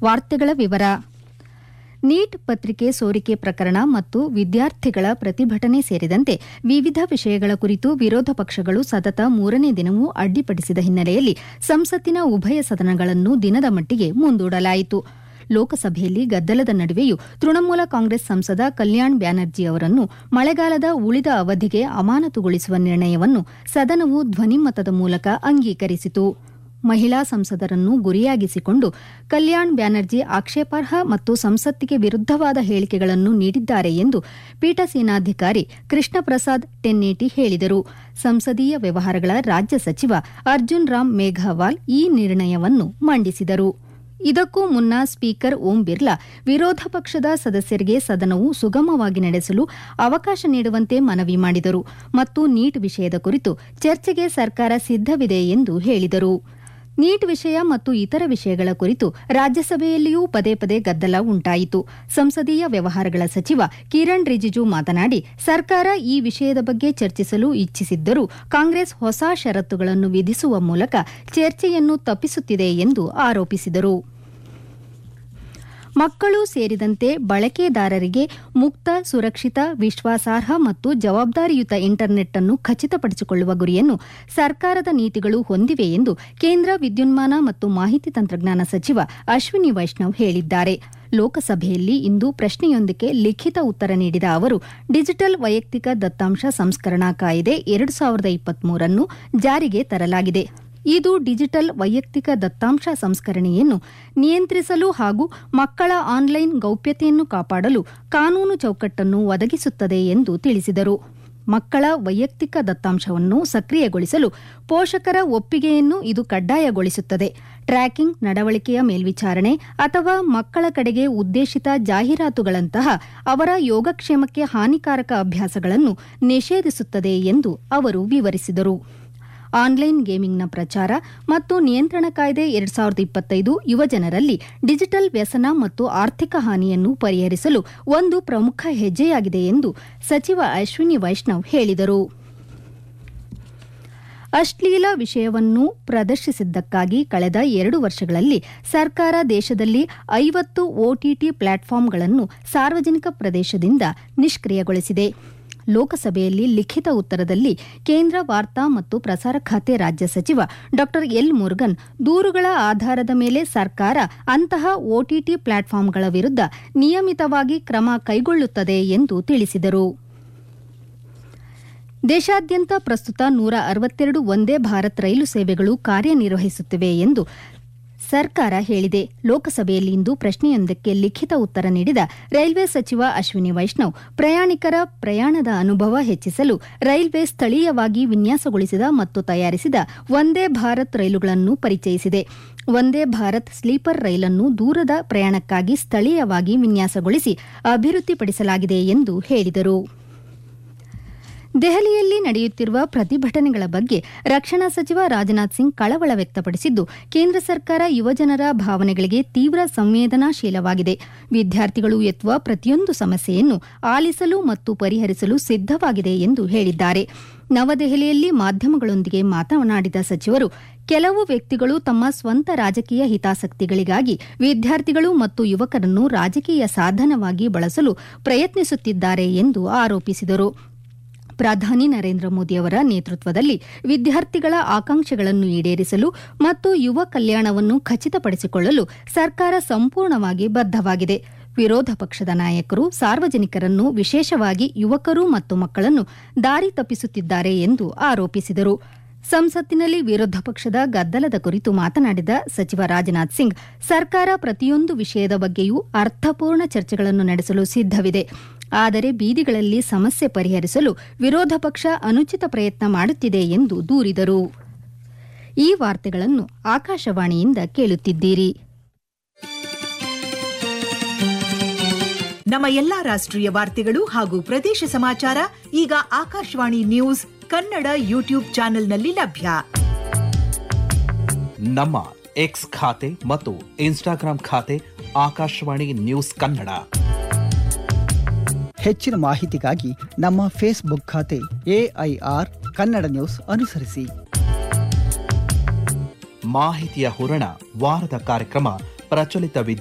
ವಾರ್ತೆಗಳ ವಿವರ ನೀಟ್ ಪತ್ರಿಕೆ ಸೋರಿಕೆ ಪ್ರಕರಣ ಮತ್ತು ವಿದ್ಯಾರ್ಥಿಗಳ ಪ್ರತಿಭಟನೆ ಸೇರಿದಂತೆ ವಿವಿಧ ವಿಷಯಗಳ ಕುರಿತು ವಿರೋಧ ಪಕ್ಷಗಳು ಸತತ ಮೂರನೇ ದಿನವೂ ಅಡ್ಡಿಪಡಿಸಿದ ಹಿನ್ನೆಲೆಯಲ್ಲಿ ಸಂಸತ್ತಿನ ಉಭಯ ಸದನಗಳನ್ನು ದಿನದ ಮಟ್ಟಿಗೆ ಮುಂದೂಡಲಾಯಿತು ಲೋಕಸಭೆಯಲ್ಲಿ ಗದ್ದಲದ ನಡುವೆಯೂ ತೃಣಮೂಲ ಕಾಂಗ್ರೆಸ್ ಸಂಸದ ಕಲ್ಯಾಣ್ ಬ್ಯಾನರ್ಜಿ ಅವರನ್ನು ಮಳೆಗಾಲದ ಉಳಿದ ಅವಧಿಗೆ ಅಮಾನತುಗೊಳಿಸುವ ನಿರ್ಣಯವನ್ನು ಸದನವು ಧ್ವನಿಮತದ ಮೂಲಕ ಅಂಗೀಕರಿಸಿತು ಮಹಿಳಾ ಸಂಸದರನ್ನು ಗುರಿಯಾಗಿಸಿಕೊಂಡು ಕಲ್ಯಾಣ್ ಬ್ಯಾನರ್ಜಿ ಆಕ್ಷೇಪಾರ್ಹ ಮತ್ತು ಸಂಸತ್ತಿಗೆ ವಿರುದ್ದವಾದ ಹೇಳಿಕೆಗಳನ್ನು ನೀಡಿದ್ದಾರೆ ಎಂದು ಪೀಠಸೇನಾಧಿಕಾರಿ ಕೃಷ್ಣ ಪ್ರಸಾದ್ ಟೆನ್ನೇಟಿ ಹೇಳಿದರು ಸಂಸದೀಯ ವ್ಯವಹಾರಗಳ ರಾಜ್ಯ ಸಚಿವ ಅರ್ಜುನ್ ರಾಮ್ ಮೇಘವಾಲ್ ಈ ನಿರ್ಣಯವನ್ನು ಮಂಡಿಸಿದರು ಇದಕ್ಕೂ ಮುನ್ನ ಸ್ಪೀಕರ್ ಓಂ ಬಿರ್ಲಾ ವಿರೋಧ ಪಕ್ಷದ ಸದಸ್ಯರಿಗೆ ಸದನವು ಸುಗಮವಾಗಿ ನಡೆಸಲು ಅವಕಾಶ ನೀಡುವಂತೆ ಮನವಿ ಮಾಡಿದರು ಮತ್ತು ನೀಟ್ ವಿಷಯದ ಕುರಿತು ಚರ್ಚೆಗೆ ಸರ್ಕಾರ ಸಿದ್ದವಿದೆ ಎಂದು ಹೇಳಿದರು ನೀಟ್ ವಿಷಯ ಮತ್ತು ಇತರ ವಿಷಯಗಳ ಕುರಿತು ರಾಜ್ಯಸಭೆಯಲ್ಲಿಯೂ ಪದೇ ಪದೇ ಗದ್ದಲ ಉಂಟಾಯಿತು ಸಂಸದೀಯ ವ್ಯವಹಾರಗಳ ಸಚಿವ ಕಿರಣ್ ರಿಜಿಜು ಮಾತನಾಡಿ ಸರ್ಕಾರ ಈ ವಿಷಯದ ಬಗ್ಗೆ ಚರ್ಚಿಸಲು ಇಚ್ಛಿಸಿದ್ದರೂ ಕಾಂಗ್ರೆಸ್ ಹೊಸ ಷರತ್ತುಗಳನ್ನು ವಿಧಿಸುವ ಮೂಲಕ ಚರ್ಚೆಯನ್ನು ತಪ್ಪಿಸುತ್ತಿದೆ ಎಂದು ಆರೋಪಿಸಿದರು ಮಕ್ಕಳು ಸೇರಿದಂತೆ ಬಳಕೆದಾರರಿಗೆ ಮುಕ್ತ ಸುರಕ್ಷಿತ ವಿಶ್ವಾಸಾರ್ಹ ಮತ್ತು ಜವಾಬ್ದಾರಿಯುತ ಇಂಟರ್ನೆಟ್ ಅನ್ನು ಖಚಿತಪಡಿಸಿಕೊಳ್ಳುವ ಗುರಿಯನ್ನು ಸರ್ಕಾರದ ನೀತಿಗಳು ಹೊಂದಿವೆ ಎಂದು ಕೇಂದ್ರ ವಿದ್ಯುನ್ಮಾನ ಮತ್ತು ಮಾಹಿತಿ ತಂತ್ರಜ್ಞಾನ ಸಚಿವ ಅಶ್ವಿನಿ ವೈಷ್ಣವ್ ಹೇಳಿದ್ದಾರೆ ಲೋಕಸಭೆಯಲ್ಲಿ ಇಂದು ಪ್ರಶ್ನೆಯೊಂದಕ್ಕೆ ಲಿಖಿತ ಉತ್ತರ ನೀಡಿದ ಅವರು ಡಿಜಿಟಲ್ ವೈಯಕ್ತಿಕ ದತ್ತಾಂಶ ಸಂಸ್ಕರಣಾ ಕಾಯ್ದೆ ಎರಡು ಸಾವಿರದ ಇಪ್ಪತ್ಮೂರನ್ನು ಜಾರಿಗೆ ತರಲಾಗಿದೆ ಇದು ಡಿಜಿಟಲ್ ವೈಯಕ್ತಿಕ ದತ್ತಾಂಶ ಸಂಸ್ಕರಣೆಯನ್ನು ನಿಯಂತ್ರಿಸಲು ಹಾಗೂ ಮಕ್ಕಳ ಆನ್ಲೈನ್ ಗೌಪ್ಯತೆಯನ್ನು ಕಾಪಾಡಲು ಕಾನೂನು ಚೌಕಟ್ಟನ್ನು ಒದಗಿಸುತ್ತದೆ ಎಂದು ತಿಳಿಸಿದರು ಮಕ್ಕಳ ವೈಯಕ್ತಿಕ ದತ್ತಾಂಶವನ್ನು ಸಕ್ರಿಯಗೊಳಿಸಲು ಪೋಷಕರ ಒಪ್ಪಿಗೆಯನ್ನು ಇದು ಕಡ್ಡಾಯಗೊಳಿಸುತ್ತದೆ ಟ್ರ್ಯಾಕಿಂಗ್ ನಡವಳಿಕೆಯ ಮೇಲ್ವಿಚಾರಣೆ ಅಥವಾ ಮಕ್ಕಳ ಕಡೆಗೆ ಉದ್ದೇಶಿತ ಜಾಹೀರಾತುಗಳಂತಹ ಅವರ ಯೋಗಕ್ಷೇಮಕ್ಕೆ ಹಾನಿಕಾರಕ ಅಭ್ಯಾಸಗಳನ್ನು ನಿಷೇಧಿಸುತ್ತದೆ ಎಂದು ಅವರು ವಿವರಿಸಿದರು ಆನ್ಲೈನ್ ಗೇಮಿಂಗ್ನ ಪ್ರಚಾರ ಮತ್ತು ನಿಯಂತ್ರಣ ಕಾಯ್ದೆ ಎರಡ್ ಸಾವಿರದ ಇಪ್ಪತ್ತೈದು ಯುವಜನರಲ್ಲಿ ಡಿಜಿಟಲ್ ವ್ಯಸನ ಮತ್ತು ಆರ್ಥಿಕ ಹಾನಿಯನ್ನು ಪರಿಹರಿಸಲು ಒಂದು ಪ್ರಮುಖ ಹೆಜ್ಜೆಯಾಗಿದೆ ಎಂದು ಸಚಿವ ಅಶ್ವಿನಿ ವೈಷ್ಣವ್ ಹೇಳಿದರು ಅಶ್ಲೀಲ ವಿಷಯವನ್ನು ಪ್ರದರ್ಶಿಸಿದ್ದಕ್ಕಾಗಿ ಕಳೆದ ಎರಡು ವರ್ಷಗಳಲ್ಲಿ ಸರ್ಕಾರ ದೇಶದಲ್ಲಿ ಐವತ್ತು ಒಟಿಟಿ ಪ್ಲಾಟ್ಫಾರ್ಮ್ಗಳನ್ನು ಸಾರ್ವಜನಿಕ ಪ್ರದೇಶದಿಂದ ನಿಷ್ಕ್ರಿಯಗೊಳಿಸಿದೆ ಲೋಕಸಭೆಯಲ್ಲಿ ಲಿಖಿತ ಉತ್ತರದಲ್ಲಿ ಕೇಂದ್ರ ವಾರ್ತಾ ಮತ್ತು ಪ್ರಸಾರ ಖಾತೆ ರಾಜ್ಯ ಸಚಿವ ಡಾ ಎಲ್ ಮುರುಗನ್ ದೂರುಗಳ ಆಧಾರದ ಮೇಲೆ ಸರ್ಕಾರ ಅಂತಹ ಒಟಿಟಿ ಪ್ಲಾಟ್ಫಾರ್ಮ್ಗಳ ವಿರುದ್ದ ನಿಯಮಿತವಾಗಿ ಕ್ರಮ ಕೈಗೊಳ್ಳುತ್ತದೆ ಎಂದು ತಿಳಿಸಿದರು ದೇಶಾದ್ಯಂತ ಪ್ರಸ್ತುತ ನೂರ ಅರವತ್ತೆರಡು ಒಂದೇ ಭಾರತ್ ರೈಲು ಸೇವೆಗಳು ಕಾರ್ಯನಿರ್ವಹಿಸುತ್ತಿವೆ ಎಂದು ಸರ್ಕಾರ ಹೇಳಿದೆ ಲೋಕಸಭೆಯಲ್ಲಿ ಇಂದು ಪ್ರಶ್ನೆಯೊಂದಕ್ಕೆ ಲಿಖಿತ ಉತ್ತರ ನೀಡಿದ ರೈಲ್ವೆ ಸಚಿವ ಅಶ್ವಿನಿ ವೈಷ್ಣವ್ ಪ್ರಯಾಣಿಕರ ಪ್ರಯಾಣದ ಅನುಭವ ಹೆಚ್ಚಿಸಲು ರೈಲ್ವೆ ಸ್ಥಳೀಯವಾಗಿ ವಿನ್ಯಾಸಗೊಳಿಸಿದ ಮತ್ತು ತಯಾರಿಸಿದ ವಂದೇ ಭಾರತ್ ರೈಲುಗಳನ್ನು ಪರಿಚಯಿಸಿದೆ ವಂದೇ ಭಾರತ್ ಸ್ಲೀಪರ್ ರೈಲನ್ನು ದೂರದ ಪ್ರಯಾಣಕ್ಕಾಗಿ ಸ್ಥಳೀಯವಾಗಿ ವಿನ್ಯಾಸಗೊಳಿಸಿ ಅಭಿವೃದ್ಧಿಪಡಿಸಲಾಗಿದೆ ಎಂದು ಹೇಳಿದರು ದೆಹಲಿಯಲ್ಲಿ ನಡೆಯುತ್ತಿರುವ ಪ್ರತಿಭಟನೆಗಳ ಬಗ್ಗೆ ರಕ್ಷಣಾ ಸಚಿವ ರಾಜನಾಥ್ ಸಿಂಗ್ ಕಳವಳ ವ್ಯಕ್ತಪಡಿಸಿದ್ದು ಕೇಂದ್ರ ಸರ್ಕಾರ ಯುವಜನರ ಭಾವನೆಗಳಿಗೆ ತೀವ್ರ ಸಂವೇದನಾಶೀಲವಾಗಿದೆ ವಿದ್ಯಾರ್ಥಿಗಳು ಎತ್ತುವ ಪ್ರತಿಯೊಂದು ಸಮಸ್ಯೆಯನ್ನು ಆಲಿಸಲು ಮತ್ತು ಪರಿಹರಿಸಲು ಸಿದ್ದವಾಗಿದೆ ಎಂದು ಹೇಳಿದ್ದಾರೆ ನವದೆಹಲಿಯಲ್ಲಿ ಮಾಧ್ಯಮಗಳೊಂದಿಗೆ ಮಾತನಾಡಿದ ಸಚಿವರು ಕೆಲವು ವ್ಯಕ್ತಿಗಳು ತಮ್ಮ ಸ್ವಂತ ರಾಜಕೀಯ ಹಿತಾಸಕ್ತಿಗಳಿಗಾಗಿ ವಿದ್ಯಾರ್ಥಿಗಳು ಮತ್ತು ಯುವಕರನ್ನು ರಾಜಕೀಯ ಸಾಧನವಾಗಿ ಬಳಸಲು ಪ್ರಯತ್ನಿಸುತ್ತಿದ್ದಾರೆ ಎಂದು ಆರೋಪಿಸಿದರು ಪ್ರಧಾನಿ ನರೇಂದ್ರ ಮೋದಿಯವರ ನೇತೃತ್ವದಲ್ಲಿ ವಿದ್ಯಾರ್ಥಿಗಳ ಆಕಾಂಕ್ಷೆಗಳನ್ನು ಈಡೇರಿಸಲು ಮತ್ತು ಯುವ ಕಲ್ಯಾಣವನ್ನು ಖಚಿತಪಡಿಸಿಕೊಳ್ಳಲು ಸರ್ಕಾರ ಸಂಪೂರ್ಣವಾಗಿ ಬದ್ದವಾಗಿದೆ ವಿರೋಧ ಪಕ್ಷದ ನಾಯಕರು ಸಾರ್ವಜನಿಕರನ್ನು ವಿಶೇಷವಾಗಿ ಯುವಕರು ಮತ್ತು ಮಕ್ಕಳನ್ನು ದಾರಿ ತಪ್ಪಿಸುತ್ತಿದ್ದಾರೆ ಎಂದು ಆರೋಪಿಸಿದರು ಸಂಸತ್ತಿನಲ್ಲಿ ವಿರೋಧ ಪಕ್ಷದ ಗದ್ದಲದ ಕುರಿತು ಮಾತನಾಡಿದ ಸಚಿವ ರಾಜನಾಥ್ ಸಿಂಗ್ ಸರ್ಕಾರ ಪ್ರತಿಯೊಂದು ವಿಷಯದ ಬಗ್ಗೆಯೂ ಅರ್ಥಪೂರ್ಣ ಚರ್ಚೆಗಳನ್ನು ನಡೆಸಲು ಸಿದ್ದವಿದೆ ಆದರೆ ಬೀದಿಗಳಲ್ಲಿ ಸಮಸ್ಯೆ ಪರಿಹರಿಸಲು ವಿರೋಧ ಪಕ್ಷ ಅನುಚಿತ ಪ್ರಯತ್ನ ಮಾಡುತ್ತಿದೆ ಎಂದು ದೂರಿದರು ಈ ವಾರ್ತೆಗಳನ್ನು ಆಕಾಶವಾಣಿಯಿಂದ ಕೇಳುತ್ತಿದ್ದೀರಿ ನಮ್ಮ ಎಲ್ಲಾ ರಾಷ್ಟ್ರೀಯ ವಾರ್ತೆಗಳು ಹಾಗೂ ಪ್ರದೇಶ ಸಮಾಚಾರ ಈಗ ಆಕಾಶವಾಣಿ ನ್ಯೂಸ್ ಕನ್ನಡ ಯೂಟ್ಯೂಬ್ ಚಾನೆಲ್ನಲ್ಲಿ ಲಭ್ಯ ನಮ್ಮ ಎಕ್ಸ್ ಖಾತೆ ಮತ್ತು ಇನ್ಸ್ಟಾಗ್ರಾಂ ಖಾತೆ ಆಕಾಶವಾಣಿ ನ್ಯೂಸ್ ಕನ್ನಡ ಹೆಚ್ಚಿನ ಮಾಹಿತಿಗಾಗಿ ನಮ್ಮ ಫೇಸ್ಬುಕ್ ಖಾತೆ ಎಐಆರ್ ಕನ್ನಡ ನ್ಯೂಸ್ ಅನುಸರಿಸಿ ಮಾಹಿತಿಯ ಹೂರಣ ವಾರದ ಕಾರ್ಯಕ್ರಮ ಪ್ರಚಲಿತ ವಿದ್ಯೆ